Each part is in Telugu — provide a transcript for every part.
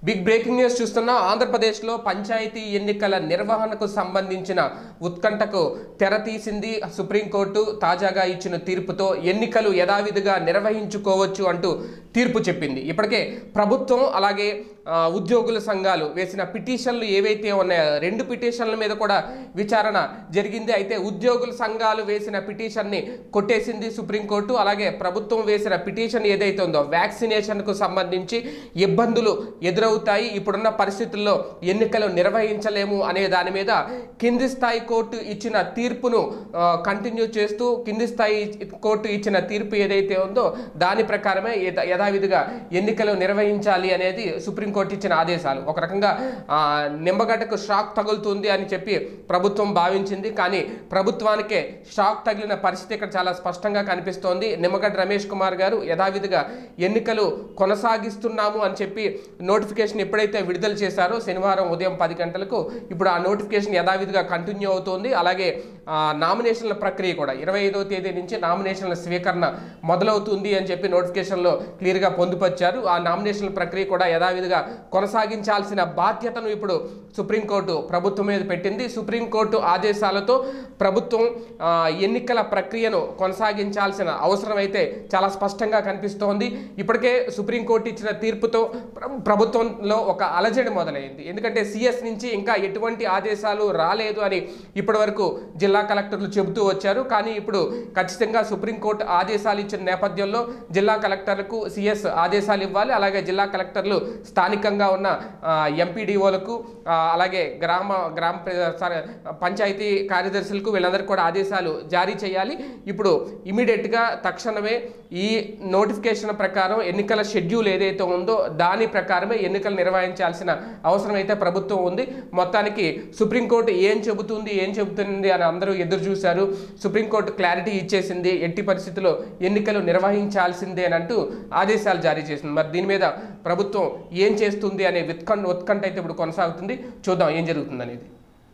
బిగ్ బ్రేకింగ్ న్యూస్ చూస్తున్నాం ఆంధ్రప్రదేశ్లో పంచాయతీ ఎన్నికల నిర్వహణకు సంబంధించిన ఉత్కంఠకు తెరతీసింది సుప్రీంకోర్టు తాజాగా ఇచ్చిన తీర్పుతో ఎన్నికలు యథావిధిగా నిర్వహించుకోవచ్చు అంటూ తీర్పు చెప్పింది ఇప్పటికే ప్రభుత్వం అలాగే ఆ, ఉద్యోగుల సంఘాలు వేసిన పిటిషన్లు ఏవైతే ఉన్నాయో రెండు పిటిషన్ల మీద కూడా విచారణ జరిగింది అయితే ఉద్యోగుల సంఘాలు వేసిన పిటిషన్ని కొట్టేసింది సుప్రీంకోర్టు అలాగే ప్రభుత్వం వేసిన పిటిషన్ ఏదైతే ఉందో వ్యాక్సినేషన్కు సంబంధించి ఇబ్బందులు ఎదురవుతాయి ఇప్పుడున్న పరిస్థితుల్లో ఎన్నికలు నిర్వహించలేము అనే దాని మీద కింది స్థాయి కోర్టు ఇచ్చిన తీర్పును కంటిన్యూ చేస్తూ కింది స్థాయి కోర్టు ఇచ్చిన తీర్పు ఏదైతే ఉందో దాని ప్రకారమే యథ- యథావిధిగా ఎన్నికలు నిర్వహించాలి అనేది సుప్రీంకోర్టు ఇచ్చిన ఆదేశాలు ఒక రకంగా ఆ, నిమ్మగడ్డకు షాక్ తగులుతుంది అని చెప్పి ప్రభుత్వం భావించింది కానీ ప్రభుత్వానికే షాక్ తగిలిన పరిస్థితి ఇక్కడ చాలా స్పష్టంగా కనిపిస్తోంది నిమ్మగడ్డ రమేష్ కుమార్ గారు యథావిధిగా ఎన్నికలు కొనసాగిస్తున్నాము అని చెప్పి నోటిఫికేషన్ ఎప్పుడైతే విడుదల చేశారో శనివారం ఉదయం పది గంటలకు ఇప్పుడు ఆ నోటిఫికేషన్ యథావిధిగా కంటిన్యూ అవుతోంది అలాగే ఆ, నామినేషన్ల ప్రక్రియ కూడా ఇరవై ఐదవ తేదీ నుంచి నామినేషన్ల స్వీకరణ మొదలవుతుంది అని చెప్పి నోటిఫికేషన్లో క్లియర్గా పొందుపరిచారు ఆ నామినేషన్ల ప్రక్రియ కూడా యథావిధిగా కొనసాగించాల్సిన బాధ్యతను ఇప్పుడు సుప్రీంకోర్టు ప్రభుత్వం మీద పెట్టింది సుప్రీంకోర్టు ఆదేశాలతో ప్రభుత్వం ఆ, ఎన్నికల ప్రక్రియను కొనసాగించాల్సిన అవసరం అయితే చాలా స్పష్టంగా కనిపిస్తోంది ఇప్పటికే సుప్రీంకోర్టు ఇచ్చిన తీర్పుతో ప్ర- ప్రభుత్వంలో ఒక అలజడి మొదలైంది ఎందుకంటే సిఎస్ నుంచి ఇంకా ఎటువంటి ఆదేశాలు రాలేదు అని ఇప్పటివరకు జిల్లా కలెక్టర్లు చెబుతూ వచ్చారు కానీ ఇప్పుడు ఖచ్చితంగా సుప్రీంకోర్టు ఆదేశాలు ఇచ్చిన నేపథ్యంలో జిల్లా కలెక్టర్లకు సిఎస్ ఆదేశాలు ఇవ్వాలి అలాగే జిల్లా కలెక్టర్లు స్థానికంగా ఉన్న ఎంపీడీఓలకు అలాగే గ్రామ గ్రామ ప్ర- సర- పంచాయతీ కార్యదర్శులకు వీళ్ళందరికీ కూడా ఆదేశాలు జారీ చేయాలి ఇప్పుడు ఇమీడియట్గా తక్షణమే ఈ నోటిఫికేషన్ ప్రకారం ఎన్నికల షెడ్యూల్ ఏదైతే ఉందో దాని ప్రకారమే ఎన్నికలు నిర్వహించాల్సిన అవసరం అయితే ప్రభుత్వం ఉంది మొత్తానికి సుప్రీంకోర్టు ఏం చెబుతుంది ఏం చెబుతుంది అని అందరూ ఎదురు చూశారు సుప్రీంకోర్టు క్లారిటీ ఇచ్చేసింది ఎట్టి పరిస్థితుల్లో ఎన్నికలు నిర్వహించాల్సిందే అని అంటూ ఆదేశాలు జారీ చేసింది మరి దీని మీద ప్రభుత్వం ఏం చేస్తుంది అనే ఉత్కంఠ ఉత్కంఠ అయితే ఇప్పుడు కొనసాగుతుంది చూద్దాం ఏం జరుగుతుంది అనేది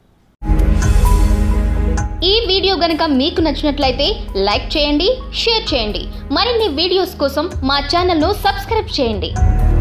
ఈ వీడియో గనక మీకు నచ్చినట్లయితే లైక్ చేయండి షేర్ చేయండి మరిన్ని వీడియోస్ కోసం మా ఛానల్ను సబ్స్క్రైబ్ చేయండి